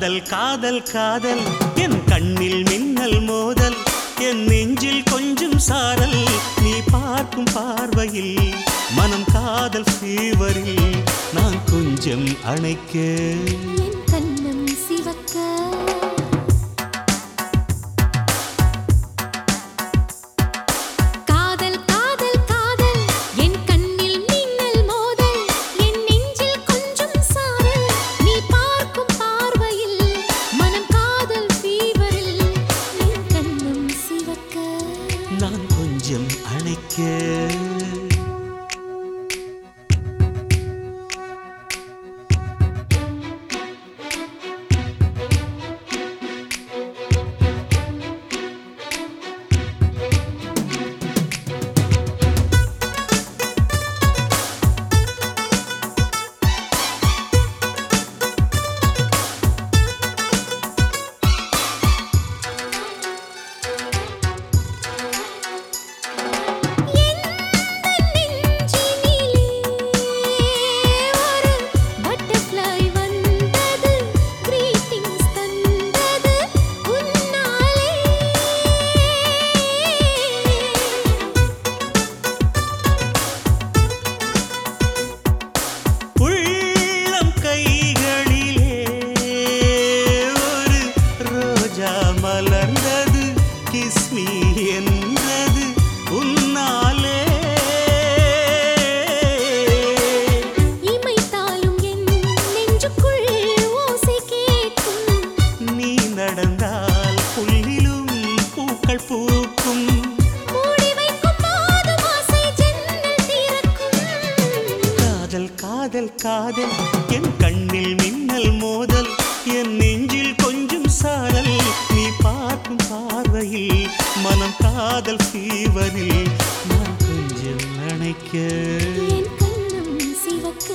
காதல் காதல் காதல் என் கண்ணில் மின்னல் மோதல் என் நெஞ்சில் கொஞ்சம் சாரல் நீ பார்க்கும் பார்வையில் மனம் காதல் ஃபீவரில் நான் கொஞ்சம் அணைக்க என் கண்ணம் சிவக்க காதல் காதல் காதல் என் கண்ணில் மின்னல் மோதல் என் நெஞ்சில் கொஞ்சம் சாரல் நீ பார்க்கும் பார்வையில் மனம் காதல் ஃபீவரில் என் கண்ணம் சிவக்க நான் கொஞ்சம் அணைக்க பட்டர்ஃப்ளை வந்தது கிரீட்டிங்ஸ் தந்தது உன்னாலே உள்ளம் கைகளிலே ஒரு ரோஜா மலர்ந்தது கிஸ்மி என்றது உன்னாலே இமைத்தாலும் என் நெஞ்சுக்குள் ஓசை கேட்கும் நீ நடந்தால் புல்லிலும் பூக்கள் பூக்கும் மூடி வைக்கும் போதும் ஆசை ஜன்னல் திறக்கும் காதல் காதல் காதல் என் கண்ணில் மின்னல் மோதல் என் நெஞ்சில் கொஞ்சம் சாரல் நீ பார்க்கும் பார்வையில் மனம் காதல் ஃபீவரில் நான் கொஞ்சம் நினைக்க என் கண்ணம் சிவக்க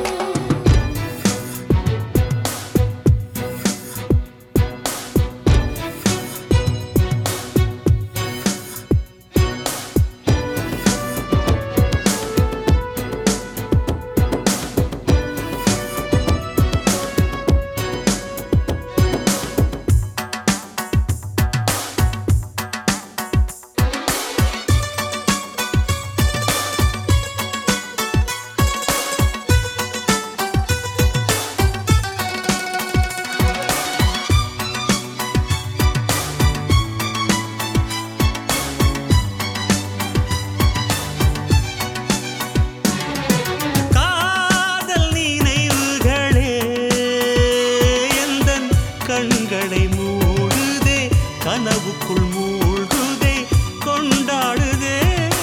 காதல் நினைவுகளே எந்தன் கண்களை மூடுதே கனவுக்குள் மூழ்குதே கொண்டாடுதே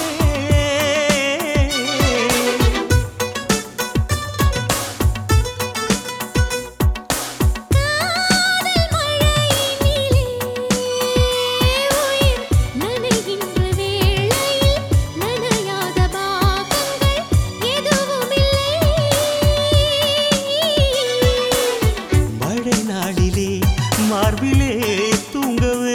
காதல் மழையினிலே உயிர் நனைகின்ற வேளையில் நனையாத பாகங்கள் எதுவுமில்லை மழை நாளிலே மார்பிலே தூங்கவே